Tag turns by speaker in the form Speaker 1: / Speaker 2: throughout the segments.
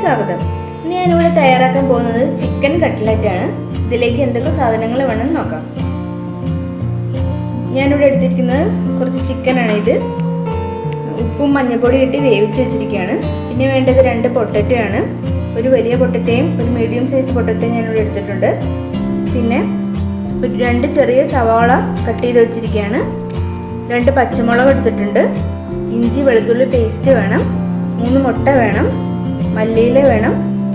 Speaker 1: സ്വാഗതം ഇന്ന് ഞാനിവിടെ തയ്യാറാക്കാൻ പോകുന്നത് ചിക്കൻ കട്ട്ലറ്റ് ആണ് ഇതിലേക്ക് എന്തൊക്കെ സാധനങ്ങൾ വേണം നോക്കാം ഞാനിവിടെ എടുത്തിരിക്കുന്നത് കുറച്ച് ചിക്കനാണ് ഇത് ഉപ്പും മഞ്ഞൾപ്പൊടി ഇട്ട് വേവിച്ച് വെച്ചിരിക്കുകയാണ് പിന്നെ വേണ്ടത് രണ്ട് പൊട്ടറ്റോ ആണ് ഒരു വലിയ പൊട്ടറ്റയും ഒരു മീഡിയം സൈസ് പൊട്ടറ്റയും ഞാനിവിടെ എടുത്തിട്ടുണ്ട് പിന്നെ ഒരു രണ്ട് ചെറിയ സവാള കട്ട് ചെയ്ത് വെച്ചിരിക്കുകയാണ് രണ്ട് പച്ചമുളക് എടുത്തിട്ടുണ്ട് ഇഞ്ചി വെളുത്തുള്ളി പേസ്റ്റ് വേണം മൂന്ന് മുട്ട വേണം മല്ലിയില വേണം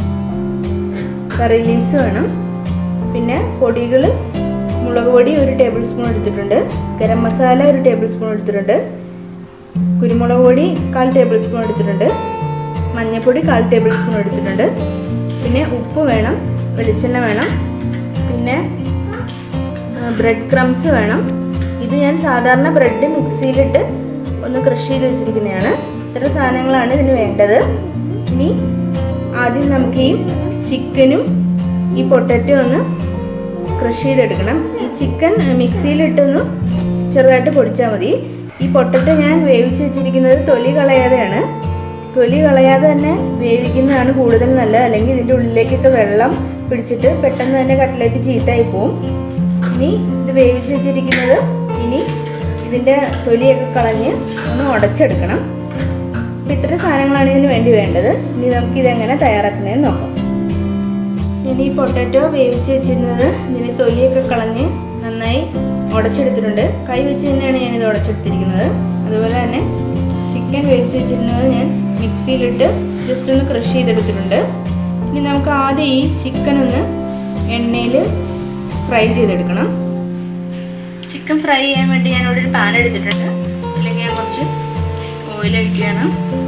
Speaker 1: കറി ലീവ്സ് വേണം പിന്നെ പൊടികൾ മുളക് പൊടി ഒരു ടേബിൾ സ്പൂൺ എടുത്തിട്ടുണ്ട് ഗരം മസാല ഒരു ടേബിൾ സ്പൂൺ എടുത്തിട്ടുണ്ട് കുരുമുളക് പൊടി കാൽ ടേബിൾ സ്പൂൺ എടുത്തിട്ടുണ്ട് മഞ്ഞൾപ്പൊടി കാൽ ടേബിൾ സ്പൂൺ എടുത്തിട്ടുണ്ട് പിന്നെ ഉപ്പ് വേണം വെളിച്ചെണ്ണ വേണം പിന്നെ ബ്രെഡ് ക്രംസ് വേണം ഇത് ഞാൻ സാധാരണ ബ്രെഡ് മിക്സിയിലിട്ട് ഒന്ന് ക്രഷ് ചെയ്ത് വെച്ചിരിക്കുന്നതാണ് ഇത്ര സാധനങ്ങളാണ് ഇതിന് വേണ്ടത് ഇനി ആദ്യം നമുക്ക് ഈ ചിക്കനും ഈ പൊട്ടറ്റോ ഒന്ന് ക്രഷ് ചെയ്തെടുക്കണം ഈ ചിക്കൻ മിക്സിയിലിട്ടൊന്ന് ചെറുതായിട്ട് പൊടിച്ചാൽ മതി ഈ പൊട്ടറ്റോ ഞാൻ വേവിച്ച് വെച്ചിരിക്കുന്നത് തൊലി കളയാതെയാണ് തൊലി കളയാതെ തന്നെ വേവിക്കുന്നതാണ് കൂടുതൽ നല്ലത് അല്ലെങ്കിൽ ഇതിൻ്റെ ഉള്ളിലേക്കൊക്കെ വെള്ളം പിടിച്ചിട്ട് പെട്ടെന്ന് തന്നെ കട്ട്ലറ്റ് ചീത്തായി പോവും ഇനി ഇത് വേവിച്ച് വെച്ചിരിക്കുന്നത് ഇനി ഇതിൻ്റെ തൊലിയൊക്കെ കളഞ്ഞ് ഒന്ന് ഉടച്ചെടുക്കണം അപ്പം ഇത്ര സാധനങ്ങളാണ് ഇതിന് വേണ്ടി വേണ്ടത് ഇനി നമുക്ക് ഇതെങ്ങനെ തയ്യാറാക്കുന്നതെന്ന് നോക്കാം ഞാൻ ഈ പൊട്ടാറ്റോ വേവിച്ച് വെച്ചിരുന്നത് ഇതിന് തൊലിയൊക്കെ കളഞ്ഞ് നന്നായി ഉടച്ചെടുത്തിട്ടുണ്ട് കൈ വെച്ച് തന്നെയാണ് ഞാനിത് ഉടച്ചെടുത്തിരിക്കുന്നത് അതുപോലെ തന്നെ ചിക്കൻ വേവിച്ച് വെച്ചിരുന്നത് ഞാൻ മിക്സിയിലിട്ട് ജസ്റ്റ് ഒന്ന് ക്രഷ് ചെയ്തെടുത്തിട്ടുണ്ട് ഇനി നമുക്ക് ആദ്യം ഈ ചിക്കൻ ഒന്ന് എണ്ണയിൽ ഫ്രൈ ചെയ്തെടുക്കണം ചിക്കൻ ഫ്രൈ ചെയ്യാൻ വേണ്ടി ഞാനിവിടെ ഒരു പാൻ എടുത്തിട്ടുണ്ട് അല്ലെങ്കിൽ ഞാൻ കുറച്ച് ഓയിൽ ഒഴിക്കുകയാണ്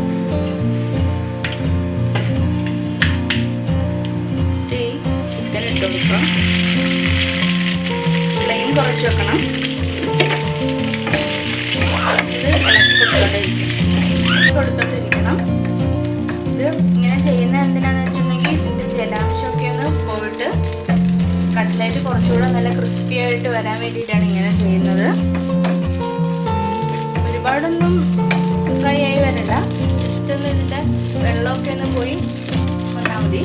Speaker 1: ഈ ചിക്കൻ ഇട്ട് കൊടുക്കാം ഫ്ലെയിം കുറച്ച് വെക്കണം ഇത് ഇളക്കി കൊടുത്തോണ്ടിരിക്കും കൊടുത്തോണ്ടിരിക്കണം ഇത് ഇങ്ങനെ ചെയ്യുന്ന എന്തിനാന്ന് വെച്ചിട്ടുണ്ടെങ്കിൽ ഇതിൻ്റെ ജലാംശമൊക്കെ ഒന്ന് പോയിട്ട് കട്ട്ലേറ്റ് കുറച്ചുകൂടെ നല്ല ക്രിസ്പി ആയിട്ട് വരാൻ വേണ്ടിയിട്ടാണ് ഇങ്ങനെ ചെയ്യുന്നത് ഒരുപാടൊന്നും ഫ്രൈ ആയി വരണ്ട ജസ്റ്റ് ഒന്ന് ഇതിൻ്റെ വെള്ളമൊക്കെ ഒന്ന് പോയി വന്നാൽ മതി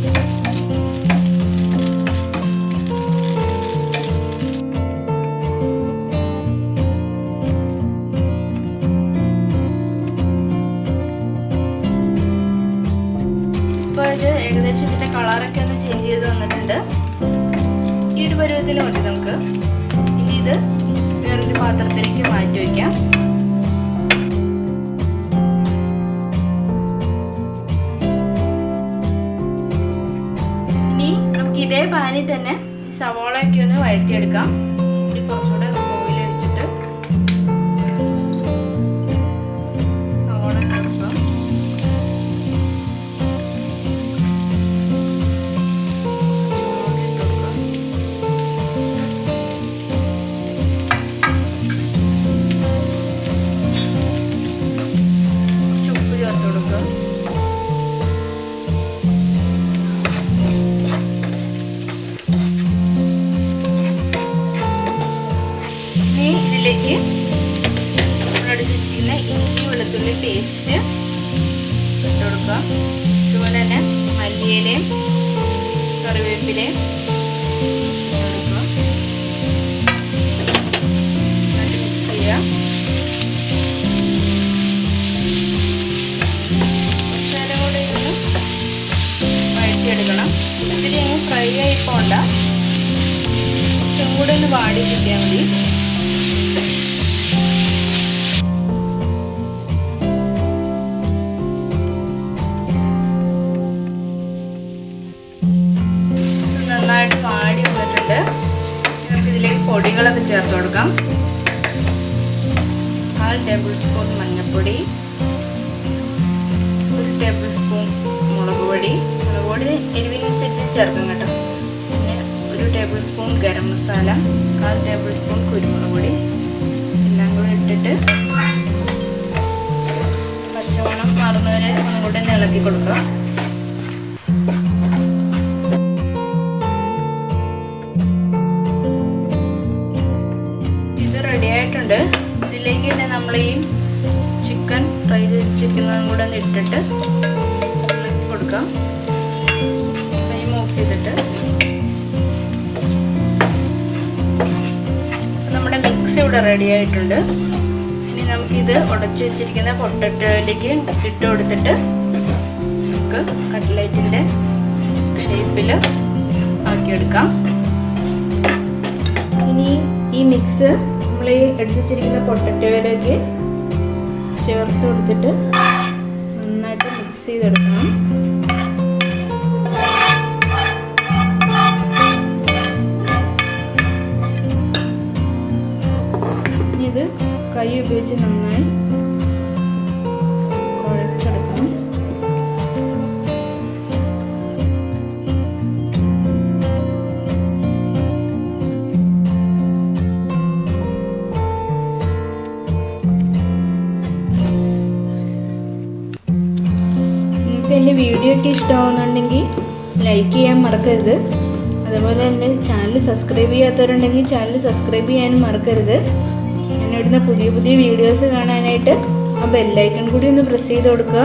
Speaker 1: ഇപ്പോൾ ഇത് ഏകദേശം ഇതിൻ്റെ കളറൊക്കെ ഒന്ന് ചേഞ്ച് ചെയ്ത് വന്നിട്ടുണ്ട് ഈ ഒരു പരുവത്തിൽ മതി നമുക്ക് ഇനി ഇത് വേറൊരു പാത്രത്തിലേക്ക് മാറ്റി വയ്ക്കാം ഇനി നമുക്ക് ഇതേ പാനിൽ തന്നെ ഈ സവോളയൊക്കെ ഒന്ന് വഴറ്റിയെടുക്കാം ഇനി കുറച്ചുകൂടെ ഓയിൽ ഒഴിച്ചിട്ട് സവോള എടുക്കാം ഉപ്പ് ചേർത്ത് കൊടുക്കുക ഇനി ഇതിലേക്ക് നമ്മളെടുത്തിരിക്കുന്ന ഇഞ്ചി വെളുത്തുള്ളി പേസ്റ്റ് ഇട്ട് കൊടുക്കുക അതുപോലെ തന്നെ മല്ലിയിലയും കറിവേപ്പിലയും ഇട്ട് കൊടുക്കുക എന്നിട്ട് മിക്സ് ചെയ്യുക കുറച്ചുനേരം കൂടെ ഇതൊന്ന് വഴറ്റിയെടുക്കണം ഇതിൽ അങ്ങ് ഫ്രൈ ആയി പോണ്ട കുറച്ചും കൂടെ ഒന്ന് വാടി കിട്ടിയാൽ മതി നന്നായിട്ട് വാടി വന്നിട്ടുണ്ട് നമുക്ക് ഇതിലേക്ക് പൊടികളൊക്കെ ചേർത്ത് കൊടുക്കാം കാൽ ടേബിൾ സ്പൂൺ മഞ്ഞൾപ്പൊടി ഒരു ടേബിൾ സ്പൂൺ മുളക് പൊടി മുളക് പൊടി എരിവിനനുസരിച്ച് ചേർക്കാം കേട്ടോ പിന്നെ ഒരു ടേബിൾ സ്പൂൺ ഗരം മസാല കാൽ ടേബിൾ സ്പൂൺ കുരുമുളക് പൊടി എല്ലാം കൂടെ ഇട്ടിട്ട് പച്ചമണം മാറുന്നവരെ ഒന്നും കൂടെ ഒന്ന് ഇളക്കി കൊടുക്കുക ഇത് റെഡി ആയിട്ടുണ്ട് ഇതിലേക്ക് തന്നെ നമ്മൾ ഈ ചിക്കൻ ഫ്രൈ ചെയ്ത് വെച്ചിരിക്കുന്നതും കൂടെ ഒന്ന് ഇട്ടിട്ട് ഇളക്കി കൊടുക്കുക കൊടുക്കാം ഫ്ലെയിം ഓഫ് ചെയ്തിട്ട് നമ്മുടെ മിക്സ് ഇവിടെ റെഡി ആയിട്ടുണ്ട് ഇനി നമുക്കിത് ഉടച്ചു വെച്ചിരിക്കുന്ന പൊട്ടറ്റോയിലേക്ക് ഇട്ട് കൊടുത്തിട്ട് നമുക്ക് കട്ട്ലൈറ്റിൻ്റെ ഷേപ്പിൽ ആക്കിയെടുക്കാം ഇനി ഈ മിക്സ് നമ്മൾ ഈ എടുത്ത് വെച്ചിരിക്കുന്ന പൊട്ടറ്റോയിലേക്ക് ചേർത്ത് കൊടുത്തിട്ട് നന്നായിട്ട് മിക്സ് ചെയ്തെടുക്കണം ഇനി ഇത് കൈ ഉപയോഗിച്ച് നന്നായി കുഴച്ചെടുക്കണം നിങ്ങൾക്ക് എൻ്റെ വീഡിയോ ഒക്കെ ഇഷ്ടമാവുന്നുണ്ടെങ്കിൽ ലൈക്ക് ചെയ്യാൻ മറക്കരുത് അതുപോലെ തന്നെ ചാനൽ സബ്സ്ക്രൈബ് ചെയ്യാത്തവരുണ്ടെങ്കിൽ ചാനൽ സബ്സ്ക്രൈബ് ചെയ്യാനും മറക്കരുത് ഞാൻ ഇടുന്ന പുതിയ പുതിയ വീഡിയോസ് കാണാനായിട്ട് ആ ബെല്ലൈക്കൺ കൂടി ഒന്ന് പ്രസ് ചെയ്ത് കൊടുക്കുക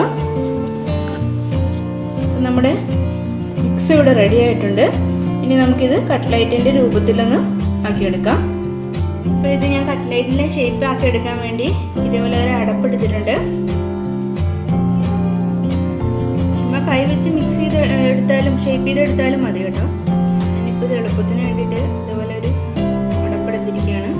Speaker 1: നമ്മുടെ മിക്സ് ഇവിടെ റെഡി ആയിട്ടുണ്ട് ഇനി നമുക്കിത് കട്ട്ലൈറ്റിൻ്റെ രൂപത്തിലൊന്ന് ആക്കിയെടുക്കാം അപ്പോൾ ഇത് ഞാൻ കട്ട്ലൈറ്റിൻ്റെ ഷേപ്പ് ആക്കി എടുക്കാൻ വേണ്ടി ഇതേപോലെ ഒരു അടപ്പെടുത്തിട്ടുണ്ട് ചുമ്മാ കൈ വെച്ച് മിക്സ് ചെയ്ത് എടുത്താലും ഷേപ്പ് ചെയ്ത് എടുത്താലും മതി കേട്ടോ ഞാനിപ്പോൾ ഇത് എളുപ്പത്തിന് വേണ്ടിയിട്ട് ഇതുപോലെ ഒരു അടപ്പെടുത്തിരിക്കുകയാണ്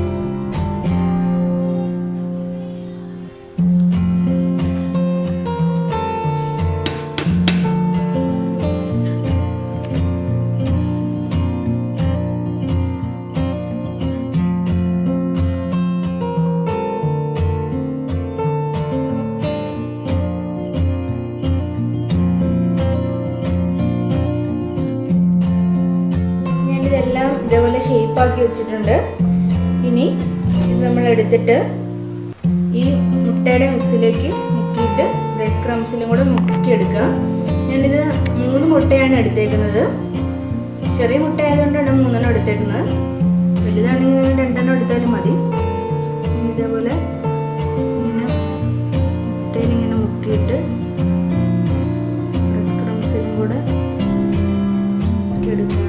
Speaker 1: ഞാനിതെല്ലാം ഇതേപോലെ ഷേപ്പാക്കി വെച്ചിട്ടുണ്ട് ഇനി ഇത് നമ്മൾ എടുത്തിട്ട് ഈ മുട്ടയുടെ മിക്സിലേക്ക് മുക്കിയിട്ട് ബ്രെഡ് ക്രംസിലും കൂടെ മുക്കിയെടുക്കുക ഞാനിത് മൂന്ന് മുട്ടയാണ് എടുത്തേക്കുന്നത് ചെറിയ മുട്ട ആയതുകൊണ്ടാണ് മൂന്നെണ്ണം എടുത്തേക്കുന്നത് വലുതാണെങ്കിൽ രണ്ടെണ്ണം എടുത്താലും മതി ഇനി ഇതേപോലെ ഇങ്ങനെ മുട്ടയിൽ ഇങ്ങനെ മുക്കിയിട്ട് ബ്രെഡ് ക്രംസിലും കൂടെ മുക്കിയെടുക്കുകയാണ്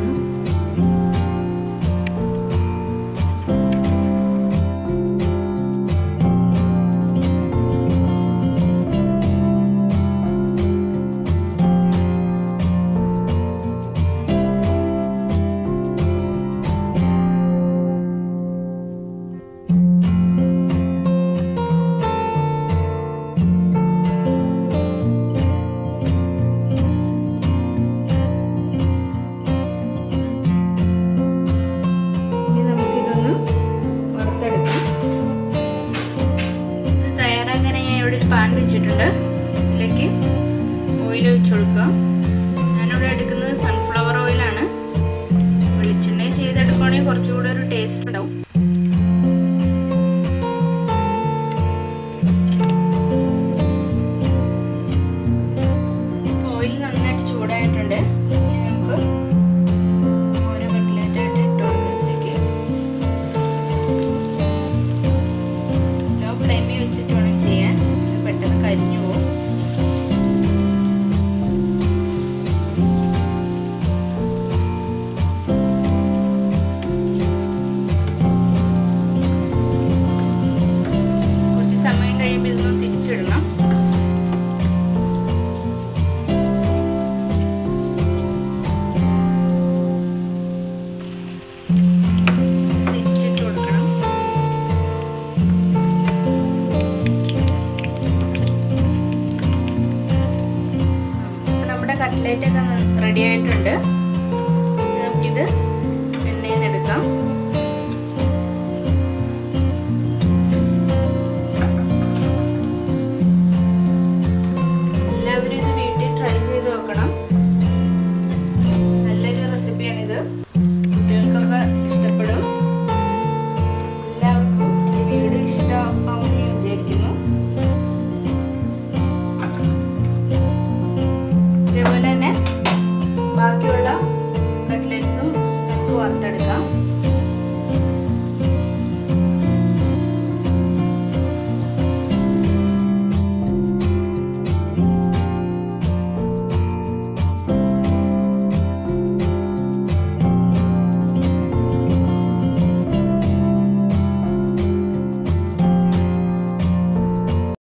Speaker 1: ഇനി നമുക്കിതൊന്ന് വറുത്തെടുക്കാം ഇത് തയ്യാറാക്കാൻ ഞാൻ ഇവിടെ ഒരു പാൻ വെച്ചിട്ടുണ്ട് ഇതിലേക്ക് ഓയിൽ ഒഴിച്ചു കൊടുക്കുക ഞാനിവിടെ എടുക്കുന്നത് സൺഫ്ലവർ ഓയിലാണ് വെളിച്ചെണ്ണ ചെയ്തെടുക്കുകയാണെങ്കിൽ കുറച്ചുകൂടെ ഒരു ടേസ്റ്റ് ഉണ്ടാവും ഓയിൽ നന്നായിട്ട് ചൂടായിട്ടുണ്ട് ഇനി നമുക്ക് ഓരോ കട്ട്ലേറ്റായിട്ട് ഇട്ട് കൊടുക്കുന്നതിലേക്ക് ലോ ഫ്ലെയിമിൽ വെച്ചിട്ട് വേണം ചെയ്യാൻ ഇത് പെട്ടെന്ന് കരിഞ്ഞു പോകും കുറച്ച് സമയം കഴിയുമ്പോൾ ഇതൊന്ന് തിരിച്ചിടണം തിരിച്ചിട്ട് കൊടുക്കണം നമ്മുടെ കട്ട്ലേറ്റ് ഒക്കെ റെഡി ആയിട്ടുണ്ട് നമുക്കിത് എണ്ണയിൽ നിന്ന് എടുക്കാം എല്ലാവരും ഇത് വീട്ടിൽ ട്രൈ ചെയ്ത് നോക്കണം നല്ലൊരു റെസിപ്പിയാണിത് കുട്ടികൾക്കൊക്കെ ഇഷ്ടപ്പെടും എല്ലാവർക്കും ഈ വീഡിയോ ഇഷ്ടമാവുമെന്ന് ഞാൻ വിചാരിക്കുന്നു ഇതേപോലെ തന്നെ ബാക്കിയുള്ള കട്ട്ലറ്റ്സും നമുക്ക് വറുത്തെടുക്കാം